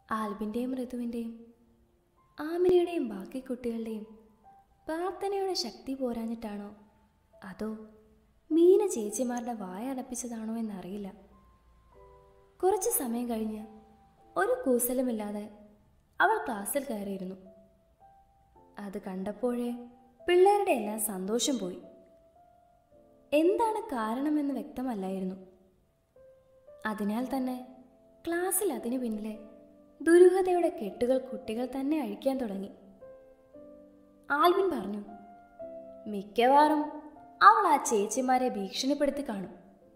ആൽബിൻ്റെയും ഋതുവിൻ്റെയും ആമിനയുടെയും ബാക്കി കുട്ടികളുടെയും പ്രാർത്ഥനയുടെ ശക്തി പോരാഞ്ഞിട്ടാണോ അതോ മീന ചേച്ചിമാരുടെ വായ അടപ്പിച്ചതാണോ എന്നറിയില്ല കുറച്ച് സമയം കഴിഞ്ഞ് ഒരു കൂസലുമില്ലാതെ അവൾ ക്ലാസ്സിൽ കയറിയിരുന്നു അത് കണ്ടപ്പോഴേ പിള്ളേരുടെ എല്ലാം സന്തോഷം പോയി എന്താണ് കാരണമെന്ന് വ്യക്തമല്ലായിരുന്നു അതിനാൽ തന്നെ ക്ലാസ്സിൽ അതിനു പിന്നിലെ ദുരൂഹതയുടെ കെട്ടുകൾ കുട്ടികൾ തന്നെ അഴിക്കാൻ തുടങ്ങി ആൽവിൻ പറഞ്ഞു മിക്കവാറും അവൾ ആ ചേച്ചിമാരെ ഭീഷണിപ്പെടുത്തി കാണും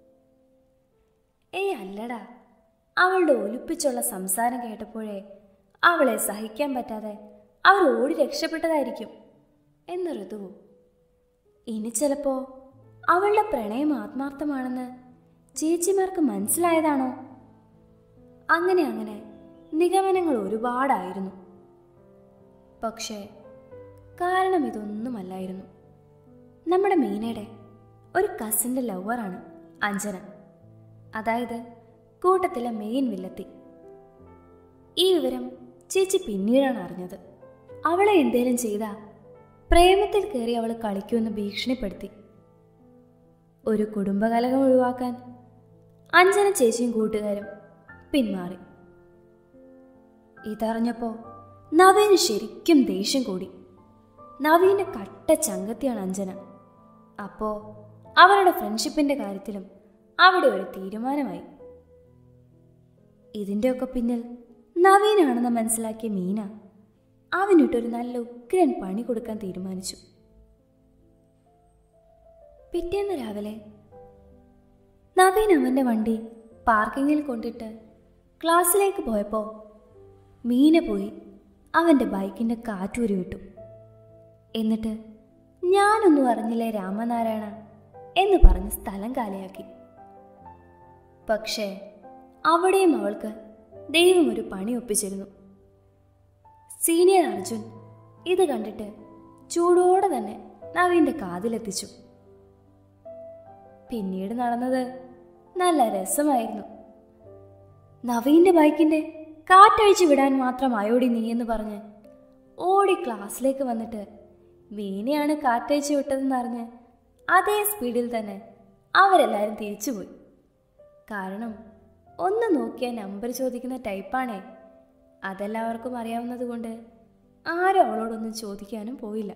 ഏയ് അല്ലടാ അവളുടെ ഒലിപ്പിച്ചുള്ള സംസാരം കേട്ടപ്പോഴേ അവളെ സഹിക്കാൻ പറ്റാതെ അവർ ഓടി രക്ഷപ്പെട്ടതായിരിക്കും എന്ന് ഋതുവു ഇനി ചിലപ്പോ അവളുടെ പ്രണയം ആത്മാർത്ഥമാണെന്ന് ചേച്ചിമാർക്ക് മനസ്സിലായതാണോ അങ്ങനെ അങ്ങനെ നിഗമനങ്ങൾ ഒരുപാടായിരുന്നു പക്ഷേ കാരണം ഇതൊന്നുമല്ലായിരുന്നു നമ്മുടെ മീനയുടെ ഒരു കസിൻ്റെ ലവറാണ് അഞ്ജന അതായത് കൂട്ടത്തിലെ മെയിൻ വില്ലത്തി ഈ വിവരം ചേച്ചി പിന്നീടാണ് അറിഞ്ഞത് അവളെ എന്തേലും ചെയ്താ പ്രേമത്തിൽ കയറി അവൾ കളിക്കുമെന്ന് ഭീഷണിപ്പെടുത്തി ഒരു കുടുംബകലകം ഒഴിവാക്കാൻ അഞ്ജന ചേച്ചിയും കൂട്ടുകാരും പിന്മാറി ഇതറിഞ്ഞപ്പോ നവീന് ശരിക്കും ദേഷ്യം കൂടി നവീന്റെ കട്ട ചങ്കത്തിയാണ് അഞ്ജന അപ്പോ അവരുടെ ഫ്രണ്ട്ഷിപ്പിന്റെ കാര്യത്തിലും അവിടെ ഒരു തീരുമാനമായി ഇതിന്റെയൊക്കെ പിന്നിൽ നവീനാണെന്ന് മനസ്സിലാക്കിയ മീന അവനിട്ടൊരു നല്ല ഉഗ്രൻ പണി കൊടുക്കാൻ തീരുമാനിച്ചു പിറ്റേന്ന് രാവിലെ നവീൻ അവന്റെ വണ്ടി പാർക്കിങ്ങിൽ കൊണ്ടിട്ട് ക്ലാസ്സിലേക്ക് പോയപ്പോൾ മീന പോയി അവന്റെ ബൈക്കിന്റെ കാറ്റൂരി വിട്ടു എന്നിട്ട് ഞാനൊന്നും അറിഞ്ഞില്ലേ രാമനാരായണ എന്ന് പറഞ്ഞ് സ്ഥലം കാലിയാക്കി പക്ഷേ അവിടെയും അവൾക്ക് ദൈവം ഒരു പണി ഒപ്പിച്ചിരുന്നു സീനിയർ അർജുൻ ഇത് കണ്ടിട്ട് ചൂടോടെ തന്നെ നവീന്റെ കാതിലെത്തിച്ചു പിന്നീട് നടന്നത് നല്ല രസമായിരുന്നു നവീന്റെ ബൈക്കിന്റെ കാറ്റഴിച്ചു വിടാൻ മാത്രം അയോടി നീ എന്ന് പറഞ്ഞ് ഓടി ക്ലാസ്സിലേക്ക് വന്നിട്ട് വീണയാണ് കാറ്റഴിച്ചു വിട്ടതെന്നറിഞ്ഞ് അതേ സ്പീഡിൽ തന്നെ അവരെല്ലാവരും തിരിച്ചുപോയി കാരണം ഒന്ന് നോക്കിയാൽ നമ്പർ ചോദിക്കുന്ന ടൈപ്പാണേ അതെല്ലാവർക്കും അറിയാവുന്നത് കൊണ്ട് ആരും അവളോടൊന്നും ചോദിക്കാനും പോയില്ല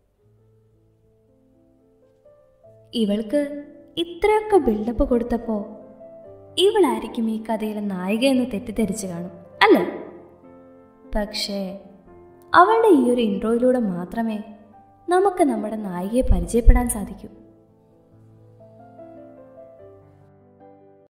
ഇവൾക്ക് ഇത്രയൊക്കെ ബിൽഡപ്പ് കൊടുത്തപ്പോ ഇവളായിരിക്കും ഈ കഥയിലെ നായിക എന്ന് തെറ്റിദ്ധരിച്ചു കാണും അല്ലേ പക്ഷേ അവളുടെ ഈ ഒരു ഇൻട്രോയിലൂടെ മാത്രമേ നമുക്ക് നമ്മുടെ നായികയെ പരിചയപ്പെടാൻ സാധിക്കൂ